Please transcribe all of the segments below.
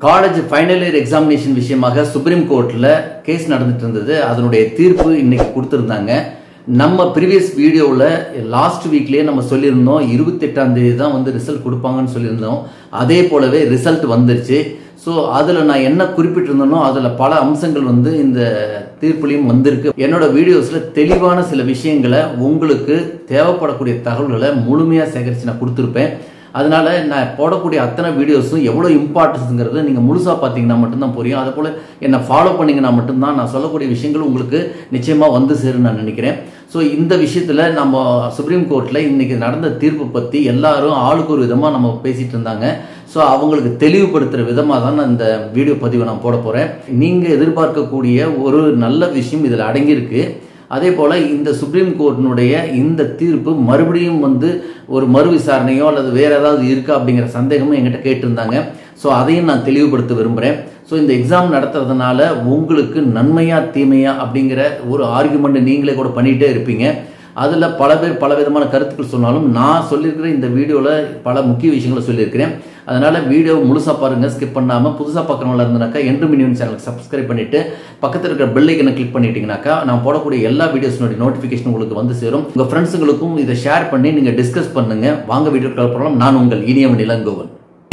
college final year examination விஷயமாக supreme கோர்ட்டில் case நடந்துட்டு இருந்தது அதனுடைய தீர்ப்பு இன்னைக்கு கொடுத்துருந்தாங்க நம்ம ப்ரீவியஸ் வீடியோவில் லாஸ்ட் வீக்லேயே நம்ம சொல்லியிருந்தோம் இருபத்தெட்டாம் தேதி தான் வந்து ரிசல்ட் கொடுப்பாங்கன்னு சொல்லியிருந்தோம் அதே போலவே ரிசல்ட் வந்துருச்சு ஸோ அதில் நான் என்ன குறிப்பிட்டிருந்தேனோ அதில் பல அம்சங்கள் வந்து இந்த தீர்ப்புலையும் வந்திருக்கு என்னோட வீடியோஸில் தெளிவான சில விஷயங்களை உங்களுக்கு தேவைப்படக்கூடிய தகவல்களை முழுமையாக சேகரித்து நான் கொடுத்துருப்பேன் அதனால நான் போடக்கூடிய அத்தனை வீடியோஸும் எவ்வளோ இம்பார்ட்டன்ஸுங்கிறது நீங்கள் முழுசாக பார்த்தீங்கன்னா மட்டும்தான் புரியும் அதே போல் என்னை ஃபாலோ பண்ணிங்கன்னா மட்டும்தான் நான் சொல்லக்கூடிய விஷயங்கள் உங்களுக்கு நிச்சயமாக வந்து சேரும்னு நான் நினைக்கிறேன் ஸோ இந்த விஷயத்தில் நம்ம சுப்ரீம் கோர்ட்டில் இன்னைக்கு நடந்த தீர்ப்பு பற்றி எல்லாரும் ஆளுக்கு ஒரு விதமாக நம்ம பேசிகிட்டு இருந்தாங்க ஸோ அவங்களுக்கு தெளிவுபடுத்துகிற விதமாக தான் நான் இந்த வீடியோ பதிவை நான் போட போகிறேன் நீங்கள் எதிர்பார்க்கக்கூடிய ஒரு நல்ல விஷயம் இதில் அடங்கியிருக்கு அதே போல் இந்த சுப்ரீம் கோர்ட்டினுடைய இந்த தீர்ப்பு மறுபடியும் வந்து ஒரு மறு விசாரணையோ அல்லது வேற ஏதாவது இருக்கா அப்படிங்கிற சந்தேகமும் என்கிட்ட கேட்டிருந்தாங்க ஸோ அதையும் நான் தெளிவுபடுத்த விரும்புகிறேன் ஸோ இந்த எக்ஸாம் நடத்துறதுனால உங்களுக்கு நன்மையா தீமையா அப்படிங்கிற ஒரு ஆர்குமெண்ட் நீங்களே கூட பண்ணிகிட்டே இருப்பீங்க அதில் பல பேர் பல விதமான கருத்துக்கள் சொன்னாலும் நான் சொல்லியிருக்கிற இந்த வீடியோவில் பல முக்கிய விஷயங்களை சொல்லியிருக்கிறேன் அதனால் வீடியோ முழுசாக பாருங்கள் ஸ்கிப் பண்ணாமல் புதுசாக பார்க்குறவங்களா இருந்தனாக்கா என்று மினிமம் சேனலுக்கு சப்ஸ்கிரைப் பண்ணிவிட்டு பக்கத்தில் இருக்கிற பெல் ஐக்கனை கிளிக் பண்ணிட்டீங்கனாக்கா நான் போடக்கூடிய எல்லா வீடியோஸினுடைய நோட்டிஃபிகேஷன் உங்களுக்கு வந்து சேரும் உங்கள் ஃப்ரெண்ட்ஸுங்களுக்கும் இதை ஷேர் பண்ணி நீங்கள் டிஸ்கஸ் பண்ணுங்கள் வாங்க வீடியோ போகலாம் நான் உங்கள் இனியவன் இளங்கோவன்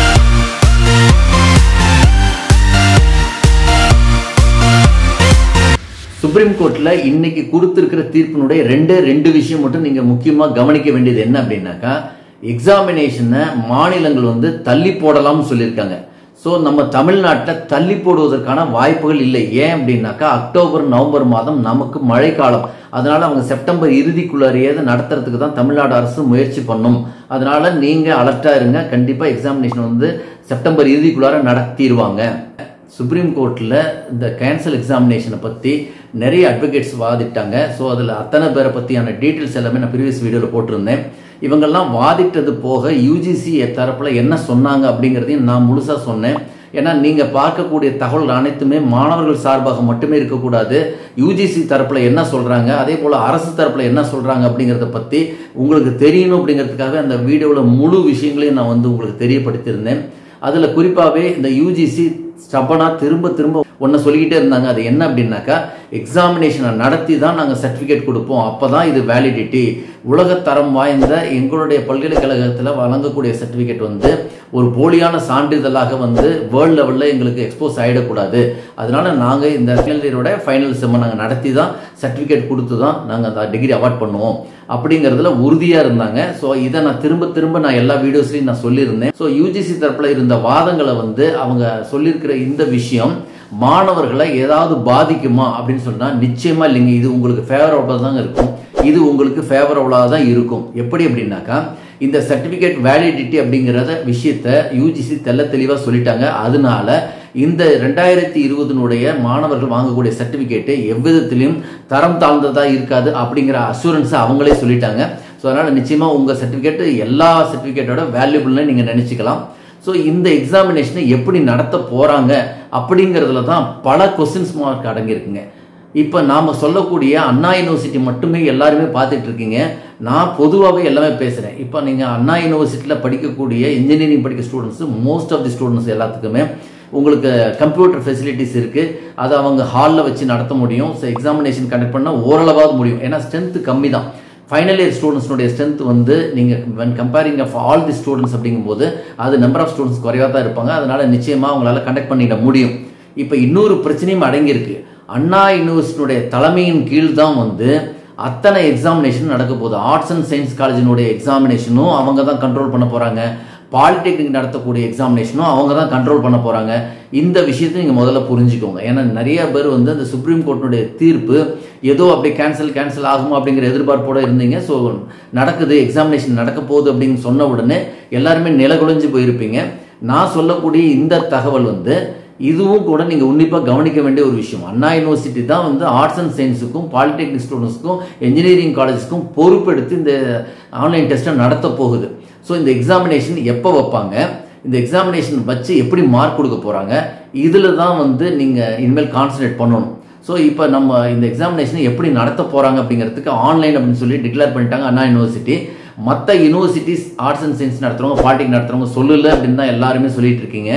சுப்ரீம் கோர்ட்டில் இன்னைக்கு கொடுத்துருக்கிற தீர்ப்பினுடைய ரெண்டே ரெண்டு விஷயம் மட்டும் நீங்கள் முக்கியமாக கவனிக்க வேண்டியது என்ன அப்படின்னாக்கா எக்ஸாமினேஷனை மாநிலங்கள் வந்து தள்ளி போடலாம்னு சொல்லியிருக்காங்க ஸோ நம்ம தமிழ்நாட்டில் தள்ளி போடுவதற்கான வாய்ப்புகள் இல்லை ஏன் அப்படின்னாக்கா அக்டோபர் நவம்பர் மாதம் நமக்கு மழைக்காலம் அதனால அவங்க செப்டம்பர் இறுதிக்குள்ளாரியே நடத்துறதுக்கு தான் தமிழ்நாடு அரசு முயற்சி பண்ணும் அதனால நீங்க அலர்ட்டா இருங்க கண்டிப்பா எக்ஸாமினேஷன் வந்து செப்டம்பர் இறுதிக்குள்ளார நடத்திடுவாங்க சுப்ரீம் கோர்ட்டில் இந்த கேன்சல் எக்ஸாமினேஷனை பற்றி நிறைய அட்வொகேட்ஸ் வாதிட்டாங்க ஸோ அதில் அத்தனை பேரை பற்றியான டீட்டெயில்ஸ் எல்லாமே நான் ப்ரீவியஸ் வீடியோவில் போட்டிருந்தேன் இவங்கெல்லாம் வாதிட்டது போக யூஜிசி தரப்பில் என்ன சொன்னாங்க அப்படிங்கிறதையும் நான் முழுசாக சொன்னேன் ஏன்னா நீங்கள் பார்க்கக்கூடிய தகவல் அனைத்துமே மாணவர்கள் சார்பாக மட்டுமே இருக்கக்கூடாது யூஜிசி தரப்பில் என்ன சொல்கிறாங்க அதே போல் அரசு தரப்பில் என்ன சொல்கிறாங்க அப்படிங்கிறத பற்றி உங்களுக்கு தெரியணும் அப்படிங்கிறதுக்காக அந்த வீடியோவில் முழு விஷயங்களையும் நான் வந்து உங்களுக்கு தெரியப்படுத்தியிருந்தேன் அதில் குறிப்பாகவே இந்த யூஜிசி ஸ்டபனாக திரும்ப திரும்ப ஒன்று சொல்லிக்கிட்டே இருந்தாங்க அது என்ன அப்படின்னாக்கா எக்ஸாமினேஷனை நடத்தி தான் நாங்கள் சர்டிஃபிகேட் கொடுப்போம் அப்போ தான் இது வேலிடிட்டி உலகத்தரம் வாய்ந்த எங்களுடைய பல்கலைக்கழகத்தில் வழங்கக்கூடிய சர்டிஃபிகேட் வந்து ஒரு போலியான சான்றிதழாக வந்து வேர்ல்டு லெவலில் எங்களுக்கு எக்ஸ்போஸ் ஆகிடக்கூடாது அதனால நாங்கள் இந்த ஃபைனல் இயரோட ஃபைனல் செம்மை நாங்கள் நடத்தி தான் சர்டிஃபிகேட் கொடுத்து தான் நாங்கள் அந்த டிகிரி அவார்ட் பண்ணுவோம் அப்படிங்கிறதுல உறுதியாக இருந்தாங்க ஸோ இதை நான் திரும்ப திரும்ப நான் எல்லா வீடியோஸ்லையும் நான் சொல்லியிருந்தேன் ஸோ யூஜிசி தரப்பில் இருந்த வாதங்களை வந்து அவங்க சொல்லியிருக்கிற இந்த விஷயம் மாணவர்களை ஏதாவது பாதிக்குமா அப்படின்னு சொன்னால் நிச்சயமா இல்லைங்க இது உங்களுக்கு ஃபேவரபுளாக தான் இருக்கும் இது உங்களுக்கு ஃபேவரபுளாக தான் இருக்கும் எப்படி அப்படின்னாக்கா இந்த சர்டிஃபிகேட் வேலிடிட்டி அப்படிங்கிறத விஷயத்த யூஜிசி தெல்ல தெளிவாக சொல்லிட்டாங்க அதனால இந்த ரெண்டாயிரத்தி இருபதுனுடைய மாணவர்கள் வாங்கக்கூடிய சர்டிஃபிகேட்டு எவ்விதத்திலையும் தரம் தாழ்ந்ததாக இருக்காது அப்படிங்கிற அசூரன்ஸை அவங்களே சொல்லிட்டாங்க ஸோ அதனால் நிச்சயமாக உங்கள் சர்டிஃபிகேட் எல்லா சர்டிஃபிகேட்டோட வேல்யூபிள்னு நீங்கள் நினச்சிக்கலாம் ஸோ இந்த எக்ஸாமினேஷனை எப்படி நடத்த போகிறாங்க அப்படிங்கிறதுல தான் பல கொஸ்டின்ஸ் மார்க் அடங்கியிருக்குங்க இப்போ நாம் சொல்லக்கூடிய அண்ணா யூனிவர்சிட்டி மட்டுமே எல்லாருமே பார்த்துட்டு இருக்கீங்க நான் பொதுவாகவே எல்லாமே பேசுகிறேன் இப்போ நீங்கள் அண்ணா யூனிவர்சிட்டியில் படிக்கக்கூடிய இன்ஜினியரிங் படிக்க students most of the students எல்லாத்துக்குமே உங்களுக்கு கம்ப்யூட்டர் ஃபெசிலிட்டிஸ் இருக்குது அதை அவங்க ஹாலில் வச்சு நடத்த முடியும் ஸோ எக்ஸாமினேஷன் கண்டக்ட் பண்ணால் ஓரளவாவது முடியும் ஏன்னா ஸ்ட்ரென்த்து கம்மி தான் ஃபைனல் இயர் ஸ்டூடெண்ட்ஸ்னுடைய ஸ்ட்ரென்த் வந்து நீங்கள் when comparing of all the students அப்படிங்கும்போது அது நம்பர் ஆஃப் ஸ்டூடெண்ட்ஸ் குறைவாக தான் இருப்பாங்க அதனால நிச்சயமாக அவங்களால கண்டக்ட் பண்ணிட முடியும் இப்போ இன்னொரு பிரச்சனையும் அடங்கியிருக்கு அண்ணா யூனிவர்சிட்டியுடைய தலைமையின் கீழ் தான் வந்து அத்தனை எக்ஸாமினேஷன் நடக்க போகுது ஆர்ட்ஸ் அண்ட் சயின்ஸ் காலேஜினுடைய எக்ஸாமினேஷனும் அவங்க தான் கண்ட்ரோல் பண்ண போகிறாங்க பாலிடெக்னிக் நடத்தக்கூடிய எக்ஸாமினேஷனும் அவங்க தான் கண்ட்ரோல் பண்ண போகிறாங்க இந்த விஷயத்தை நீங்கள் முதல்ல புரிஞ்சுக்கோங்க ஏன்னா நிறைய பேர் வந்து அந்த சுப்ரீம் கோர்ட்டினுடைய தீர்ப்பு ஏதோ அப்படியே கேன்சல் கேன்சல் ஆகுமா அப்படிங்கிற எதிர்பார்ப்போடு இருந்தீங்க ஸோ நடக்குது எக்ஸாமினேஷன் நடக்க போகுது அப்படின்னு சொன்ன உடனே எல்லாருமே நிலகுலைஞ்சு போயிருப்பீங்க நான் சொல்லக்கூடிய இந்த தகவல் வந்து இதுவும் கூட நீங்கள் உன்னிப்பாக கவனிக்க வேண்டிய ஒரு விஷயம் அண்ணா யூனிவர்சிட்டி தான் வந்து ஆர்ட்ஸ் அண்ட் சயின்ஸுக்கும் பாலிடெக்னிக் ஸ்டூடெண்ட்ஸ்க்கும் இன்ஜினியரிங் காலேஜஸ்க்கும் பொறுப்பெடுத்து இந்த ஆன்லைன் டெஸ்ட்டை நடத்த போகுது ஸோ இந்த எக்ஸாமினேஷன் எப்போ வைப்பாங்க இந்த எக்ஸாமினேஷன் வச்சு எப்படி மார்க் கொடுக்க போகிறாங்க இதில் தான் வந்து நீங்கள் இனிமேல் கான்சன்ட்ரேட் பண்ணணும் ஸோ இப்போ நம்ம இந்த எக்ஸாமினேஷனை எப்படி நடத்த போகிறாங்க அப்படிங்கிறதுக்கு ஆன்லைன் அப்படின்னு சொல்லி டிக்ளேர் பண்ணிட்டாங்க அண்ணா யூனிவர்சிட்டி மற்ற யூனிவர்சிட்டிஸ் ஆர்ட்ஸ் அண்ட் சயின்ஸ் நடத்துகிறவங்க பாலிடெக் நடத்துகிறவங்க சொல்லல அப்படின்னு தான் எல்லாருமே சொல்லிட்டு இருக்கீங்க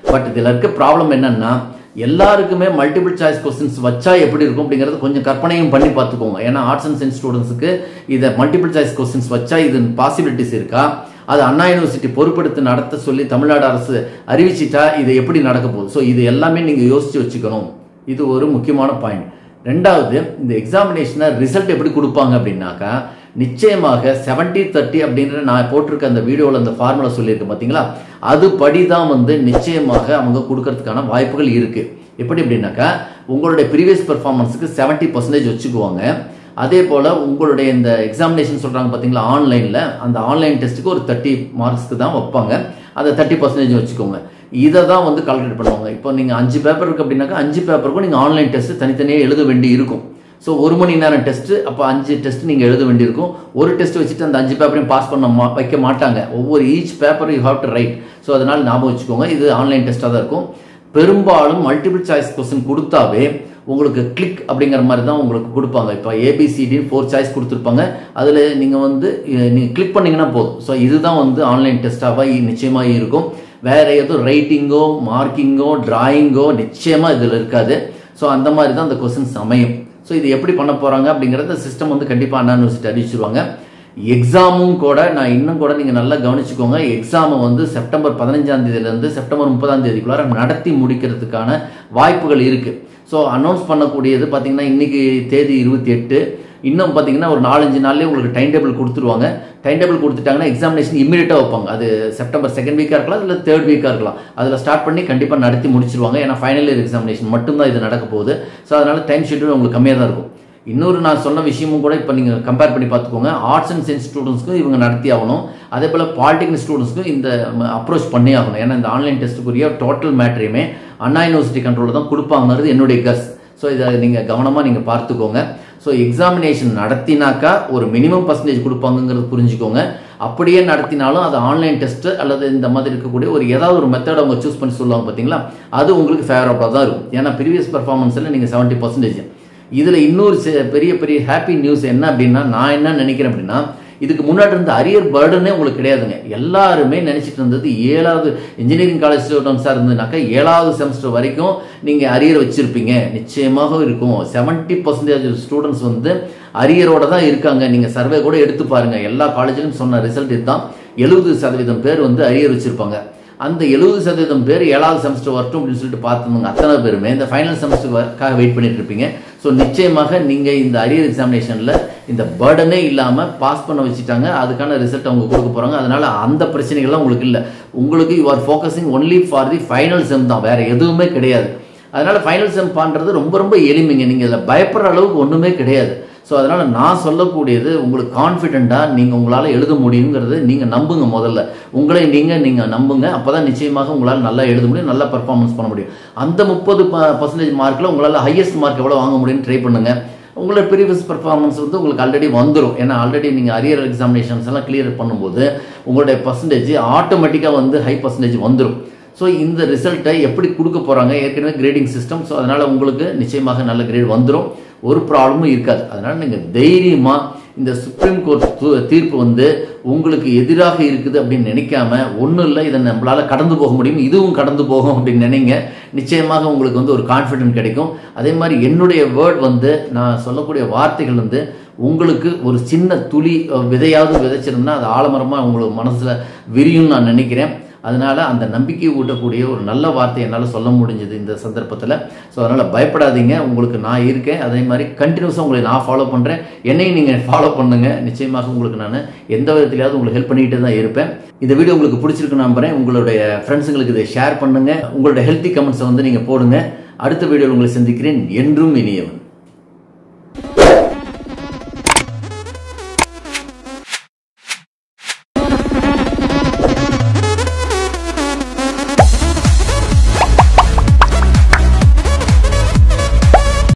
பட் இதில் இருக்க ப்ராப்ளம் என்னன்னா எல்லாருக்குமே மல்டிபிள் சாய்ஸ் கொஸ்டின்ஸ் வச்சா எப்படி இருக்கும் அப்படிங்கறது கொஞ்சம் கற்பனையும் பண்ணி பார்த்துக்கோங்க ஏன்னா ஆர்ட்ஸ் அண்ட் சயின்ஸ் ஸ்டூடெண்ட்ஸுக்கு இதை மல்டிபிள் சாய்ஸ் கொஸ்டின்ஸ் வச்சா இது பாசிபிலிட்டிஸ் இருக்கா அது அண்ணா யூனிவர்சிட்டி பொறுப்பெடுத்து நடத்த சொல்லி தமிழ்நாடு அரசு அறிவிச்சிட்டா இது எப்படி நடக்க போகுது ஸோ இது எல்லாமே நீங்கள் யோசிச்சு வச்சுக்கணும் இது ஒரு முக்கியமான பாயிண்ட் ரெண்டாவது இந்த எக்ஸாமினேஷனை ரிசல்ட் எப்படி கொடுப்பாங்க அப்படின்னாக்கா நிச்சயமாக செவன்டி தேர்ட்டி அப்படின்ற நான் போட்டிருக்க அந்த வீடியோவில் அந்த ஃபார்முலா சொல்லியிருக்கேன் பார்த்தீங்களா அது படி தான் வந்து நிச்சயமாக அவங்க கொடுக்கறதுக்கான வாய்ப்புகள் இருக்கு எப்படி அப்படின்னாக்கா உங்களுடைய ப்ரீவியஸ் பெர்ஃபார்மன்ஸுக்கு செவன்ட்டி பர்சன்டேஜ் வச்சுக்குவாங்க அதே போல் உங்களுடைய இந்த எக்ஸாமினேஷன் சொல்கிறாங்க பார்த்தீங்களா ஆன்லைனில் அந்த ஆன்லைன் டெஸ்ட்டுக்கு ஒரு தேர்ட்டி மார்க்ஸ்க்கு தான் வைப்பாங்க அதை தேர்ட்டி பர்சன்டேஜ் வச்சுக்கோங்க இதை தான் வந்து கால்குலேட் பண்ணுவாங்க இப்போ நீங்கள் அஞ்சு பேப்பர் இருக்குது அப்படின்னாக்கா அஞ்சு பேப்பருக்கும் நீங்கள் ஆன்லைன் டெஸ்ட் தனித்தனியாக எழுத வேண்டி இருக்கும் ஸோ ஒரு மணி நேரம் டெஸ்ட் அப்போ அஞ்சு டெஸ்ட் நீங்கள் எழுத வேண்டியிருக்கும் ஒரு டெஸ்ட் வச்சுட்டு அந்த அஞ்சு பேப்பரையும் பாஸ் பண்ண மா வைக்க மாட்டாங்க ஒவ்வொரு each paper you have to write so அதனால் ஞாபகம் வச்சுக்கோங்க இது ஆன்லைன் டெஸ்ட்டாக தான் இருக்கும் பெரும்பாலும் மல்டிபிள் சாய்ஸ் கொஸ்டின் கொடுத்தாவே உங்களுக்கு கிளிக் அப்படிங்கிற மாதிரி தான் உங்களுக்கு கொடுப்பாங்க இப்போ ஏபிசிடின்னு ஃபோர் சாய்ஸ் கொடுத்துருப்பாங்க அதில் நீங்கள் வந்து நீங்கள் கிளிக் பண்ணீங்கன்னா போதும் ஸோ இதுதான் வந்து ஆன்லைன் டெஸ்ட்டாக நிச்சயமாக இருக்கும் வேற எதுவும் ரைட்டிங்கோ மார்க்கிங்கோ டிராயிங்கோ நிச்சயமாக இதில் இருக்காது ஸோ அந்த மாதிரி தான் அந்த கொஸ்டின்ஸ் அமையும் ஸோ இது எப்படி பண்ண போகிறாங்க அப்படிங்கிறத சிஸ்டம் வந்து கண்டிப்பாக அண்ணா யூனிவர்சிட்டி அறிவிச்சிருவாங்க எக்ஸாமும் கூட நான் இன்னும் கூட நீங்கள் நல்லா கவனிச்சுக்கோங்க எக்ஸாமை வந்து செப்டம்பர் பதினஞ்சாம் தேதியிலேருந்து செப்டம்பர் முப்பதாம் தேதிக்குள்ளார நடத்தி முடிக்கிறதுக்கான வாய்ப்புகள் இருக்குது ஸோ அனௌன்ஸ் பண்ணக்கூடியது பார்த்தீங்கன்னா இன்னைக்கு தேதி இருபத்தி எட்டு இன்னும் பார்த்தீங்கன்னா ஒரு நாலஞ்சு நாள்லேயே உங்களுக்கு டைம் டேபிள் கொடுத்துருவாங்க டைம் டேபிள் கொடுத்துட்டாங்கன்னா எக்ஸாமினேஷன் இமீடியட்டாக வைப்பாங்க அது செப்டம்பர் செகண்ட் வீக்காக இருக்கலாம் இல்லை தேர்ட் வீக்காக இருக்கலாம் அதில் ஸ்டார்ட் பண்ணி கண்டிப்பாக நடத்தி முடிச்சிருவாங்க ஏன்னா ஃபைனல் இயர் எக்ஸாமினேஷன் மட்டும்தான் இது நடக்க போகுது ஸோ அதனால டைம் ஷெட்யூல் உங்களுக்கு கம்மியாக தான் இருக்கும் இன்னொரு நான் சொன்ன விஷயமும் கூட இப்போ நீங்கள் கம்பேர் பண்ணி பார்த்துக்கோங்க ஆர்ட்ஸ் அண்ட் சயின்ஸ் ஸ்டூடெண்ட்ஸ்க்கும் இவங்க நடத்தி ஆகணும் அதே போல் பாலிடெக்னிக் ஸ்டூடெண்ட்ஸ்க்கும் இந்த அப்ரோச் பண்ணி ஆகணும் ஏன்னா இந்த ஆன்லைன் டெஸ்ட்டுக்குரிய டோட்டல் மேட்ரையுமே அண்ணா யூனிவர்சிட்டி கண்ட்ரோலில் தான் கொடுப்பாங்கிறது என்னுடைய கஸ் ஸோ இதை நீங்கள் கவனமாக நீங்கள் பார்த்துக்கோங்க ஸோ எக்ஸாமினேஷன் நடத்தினாக்கா ஒரு மினிமம் பர்சன்டேஜ் கொடுப்பாங்கங்கிறது புரிஞ்சுக்கோங்க அப்படியே நடத்தினாலும் அது ஆன்லைன் டெஸ்ட் அல்லது இந்த மாதிரி இருக்கக்கூடிய ஒரு ஏதாவது ஒரு மெத்தட் அவங்க சூஸ் பண்ணி சொல்லுவாங்க பார்த்தீங்களா அது உங்களுக்கு ஃபேவரபுளாக தான் இருக்கும் ஏன்னா ப்ரீவியஸ் பர்ஃபார்மன்ஸில் நீங்கள் செவன்ட்டி பர்சன்டேஜ் இதில் இன்னொரு பெரிய பெரிய ஹாப்பி நியூஸ் என்ன அப்படின்னா நான் என்ன நினைக்கிறேன் அப்படின்னா இதுக்கு முன்னாடி இருந்த அரியர் பேர்டனே உங்களுக்கு கிடையாதுங்க எல்லாருமே நினச்சிட்டு இருந்தது ஏழாவது இன்ஜினியரிங் காலேஜ் ஸ்டூடெண்ட்ஸாக இருந்ததுனாக்கா ஏழாவது செமஸ்டர் வரைக்கும் நீங்கள் அரியர் வச்சுருப்பீங்க நிச்சயமாக இருக்கும் செவன்ட்டி பர்சன்டேஜ் ஸ்டூடெண்ட்ஸ் வந்து அரியரோட தான் இருக்காங்க நீங்கள் சர்வே கூட எடுத்து பாருங்கள் எல்லா காலேஜிலும் சொன்ன ரிசல்ட் இதுதான் எழுபது சதவீதம் பேர் வந்து அரியர் வச்சுருப்பாங்க அந்த எழுபது சதவீதம் பேர் ஏழாவது செமஸ்டர் வரட்டும் அப்படின்னு சொல்லிட்டு பார்த்துருந்தாங்க அத்தனை பேருமே இந்த ஃபைனல் செமஸ்டருக்காக வெயிட் பண்ணிட்டு இருப்பீங்க ஸோ நிச்சயமாக நீங்கள் இந்த அரியர் எக்ஸாமினேஷனில் இந்த பேர்டனே இல்லாமல் பாஸ் பண்ண வச்சுட்டாங்க அதுக்கான ரிசல்ட் அவங்க கொடுக்க போகிறாங்க அதனால அந்த பிரச்சனைகள்லாம் உங்களுக்கு இல்லை உங்களுக்கு you are focusing only for the final sem தான் வேற எதுவுமே கிடையாது அதனால ஃபைனல் செம் பண்ணுறது ரொம்ப ரொம்ப எளிமைங்க நீங்கள் இதில் பயப்படுற அளவுக்கு ஒன்றுமே கிடையாது ஸோ அதனால் நான் சொல்லக்கூடியது உங்களுக்கு கான்ஃபிடெண்ட்டாக நீங்கள் உங்களால் எழுத முடியுங்கிறது நீங்கள் நம்புங்க முதல்ல உங்களை நீங்கள் நீங்கள் நம்புங்க அப்போ தான் நிச்சயமாக உங்களால் நல்லா எழுத முடியும் நல்லா பெர்ஃபார்மன்ஸ் பண்ண முடியும் அந்த முப்பது பர்சன்டேஜ் மார்க்கில் உங்களால் ஹையஸ்ட் மார்க் எவ்வளோ வாங்க முடியும்னு ட்ரை பண்ணுங்கள் உங்களோட ப்ரீவியஸ் பர்ஃபார்மன்ஸ் வந்து உங்களுக்கு ஆல்ரெடி வந்துடும் ஏன்னா ஆல்ரெடி நீங்கள் அரியர் எக்ஸாமினேஷன்ஸ் எல்லாம் கிளியர் பண்ணும்போது உங்களுடைய பர்சன்டேஜ் ஆட்டோமேட்டிக்காக வந்து ஹை பர்சன்டேஜ் வந்துடும் ஸோ இந்த ரிசல்ட்டை எப்படி கொடுக்க போகிறாங்க ஏற்கனவே கிரேடிங் சிஸ்டம் ஸோ அதனால் உங்களுக்கு நிச்சயமாக நல்ல கிரேட் வந்துடும் ஒரு ப்ராப்ளமும் இருக்காது அதனால் நீங்கள் தைரியமாக இந்த சுப்ரீம் கோர்ட் தீர்ப்பு வந்து உங்களுக்கு எதிராக இருக்குது அப்படின்னு நினைக்காம ஒன்றும் இல்லை இதை நம்மளால் கடந்து போக முடியும் இதுவும் கடந்து போகும் அப்படின்னு நினைங்க நிச்சயமாக உங்களுக்கு வந்து ஒரு கான்ஃபிடென்ட் கிடைக்கும் அதே மாதிரி என்னுடைய வேர்ட் வந்து நான் சொல்லக்கூடிய வார்த்தைகள் வந்து உங்களுக்கு ஒரு சின்ன துளி விதையாவது விதைச்சிருந்தா அது ஆலமரமாக உங்களுக்கு மனசில் விரியும் நான் நினைக்கிறேன் அதனால அந்த நம்பிக்கை ஊட்டக்கூடிய ஒரு நல்ல வார்த்தை என்னால் சொல்ல முடிஞ்சது இந்த சந்தர்ப்பத்தில் ஸோ அதனால் பயப்படாதீங்க உங்களுக்கு நான் இருக்கேன் அதே மாதிரி கண்டினியூஸாக உங்களை நான் ஃபாலோ பண்ணுறேன் என்னையும் நீங்கள் ஃபாலோ பண்ணுங்க நிச்சயமாக உங்களுக்கு நான் எந்த விதத்திலையாவது உங்களுக்கு ஹெல்ப் பண்ணிட்டு தான் இருப்பேன் இந்த வீடியோ உங்களுக்கு பிடிச்சிருக்கு நம்புறேன் உங்களுடைய ஃப்ரெண்ட்ஸுங்களுக்கு இதை ஷேர் பண்ணுங்க உங்களுடைய ஹெல்த்தி கமெண்ட்ஸை வந்து நீங்கள் போடுங்க அடுத்த வீடியோவில் உங்களை சந்திக்கிறேன் என்றும் இனியவன்